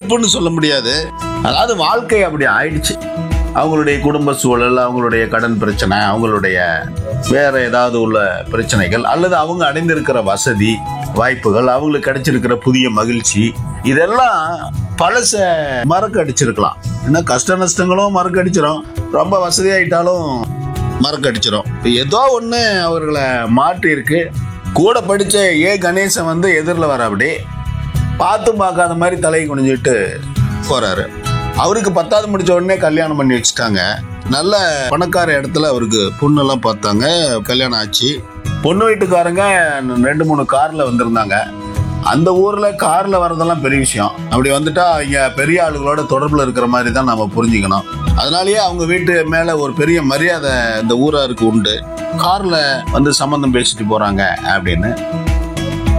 தப்புன்னு சொல்ல முடியாது அதாவது வாழ்க்கை அப்படி ஆயிடுச்சு அவங்களுடைய குடும்ப சூழல் அவங்களுடைய கடன் பிரச்சனை அவங்களுடைய வேற ஏதாவது உள்ள பிரச்சனைகள் அல்லது அவங்க அடைந்திருக்கிற வசதி வாய்ப்புகள் அவங்களுக்கு கிடைச்சிருக்கிற புதிய மகிழ்ச்சி இதெல்லாம் பழச மறக்கடிச்சிருக்கலாம் ஏன்னா கஷ்ட நஷ்டங்களும் மறக்கடிச்சிரும் ரொம்ப வசதியாயிட்டாலும் மறக்கடிச்சிரும் இப்ப ஏதோ ஒண்ணு அவர்களை மாற்றி இருக்கு கூட படிச்ச ஏ கணேசன் வந்து எதிரில் வர அப்படி பார்த்தும் பார்க்காத மாதிரி தலையை குனிஞ்சிட்டு போறாரு அவருக்கு பத்தாவது முடிச்ச உடனே கல்யாணம் பண்ணி வச்சுட்டாங்க நல்ல பணக்கார இடத்துல அவருக்கு பொண்ணெல்லாம் பார்த்தாங்க கல்யாணம் ஆச்சு பொண்ணு வீட்டுக்காரங்க ரெண்டு மூணு கார்ல வந்திருந்தாங்க அந்த ஊர்ல கார்ல வரதெல்லாம் பெரிய விஷயம் அப்படி வந்துட்டா இங்க பெரிய ஆளுகளோட தொடர்புல இருக்கிற மாதிரி தான் நம்ம புரிஞ்சுக்கணும் அதனாலயே அவங்க வீட்டு மேல ஒரு பெரிய மரியாதை இந்த ஊராருக்கு உண்டு கார்ல வந்து சம்மந்தம் பேசிட்டு போறாங்க அப்படின்னு